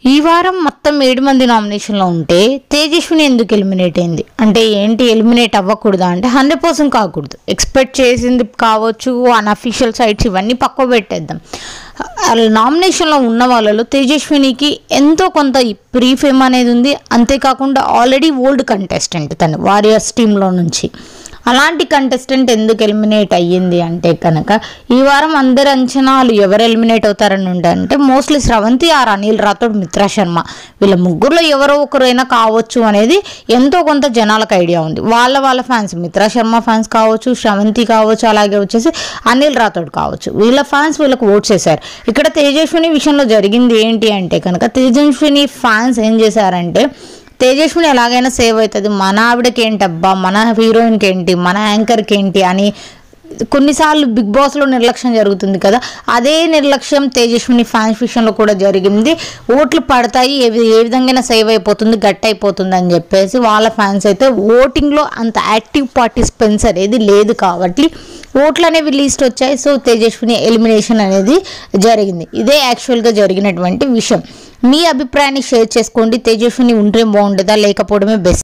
ఈ వారం మొత్తం ఏడు మంది నామినేషన్లో ఉంటే తేజస్విని ఎందుకు ఎలిమినేట్ అయింది అంటే ఏంటి ఎలిమినేట్ అవ్వకూడదా అంటే హండ్రెడ్ పర్సెంట్ కాకూడదు ఎక్స్పెక్ట్ చేసింది కావచ్చు అన్అఫీషియల్ సైట్స్ ఇవన్నీ పక్క పెట్టేద్దాం నామినేషన్లో ఉన్న వాళ్ళలో తేజస్వినికి ఎంతో కొంత ప్రీ ఫేమ్ అనేది ఉంది అంతేకాకుండా ఆల్రెడీ ఓల్డ్ కంటెస్టెంట్ తను వారియర్స్ టీంలో నుంచి అలాంటి కంటెస్టెంట్ ఎందుకు ఎలిమినేట్ అయ్యింది అంటే కనుక ఈ వారం అందరి అంచనాలు ఎవరు ఎలిమినేట్ అవుతారని ఉండే అంటే మోస్ట్లీ స్రవంతి ఆర్ అనిల్ రాథోడ్ మిత్రా శర్మ వీళ్ళ ముగ్గురులో ఎవరో ఒకరైనా కావచ్చు అనేది ఎంతో కొంత జనాలకు ఐడియా ఉంది వాళ్ళ వాళ్ళ ఫ్యాన్స్ మిత్రా శర్మ ఫ్యాన్స్ కావచ్చు స్రవంతి కావచ్చు అలాగే వచ్చేసి అనిల్ రాథోడ్ కావచ్చు వీళ్ళ ఫ్యాన్స్ వీళ్ళకి ఓట్ చేశారు ఇక్కడ తేజస్విని విషయంలో జరిగింది ఏంటి అంటే కనుక తేజస్విని ఫ్యాన్స్ ఏం చేశారంటే తేజస్విని ఎలాగైనా సేవ్ అవుతుంది మన ఆవిడకి ఏంటబ్బా మన హీరోయిన్కి ఏంటి మన యాంకర్కి ఏంటి అని కొన్నిసార్లు బిగ్ బాస్లో నిర్లక్ష్యం జరుగుతుంది కదా అదే నిర్లక్ష్యం తేజస్విని ఫ్యాన్స్ విషయంలో కూడా జరిగింది ఓట్లు పడతాయి ఏ వి- ఏ విధంగా సేవ్ అయిపోతుంది గట్ అయిపోతుంది అని చెప్పేసి వాళ్ళ ఫ్యాన్స్ అయితే ఓటింగ్లో అంత యాక్టివ్ పార్టిసిపెన్స్ అనేది లేదు కాబట్టి ఓట్లు అనేవి లీస్ట్ వచ్చాయి సో తేజస్విని ఎలిమినేషన్ అనేది జరిగింది ఇదే యాక్చువల్గా జరిగినటువంటి విషయం మీ అభిప్రాయాన్ని షేర్ చేసుకోండి తేజస్విని ఉంటే బాగుంటుందా లేకపోవడమే బెస్ట్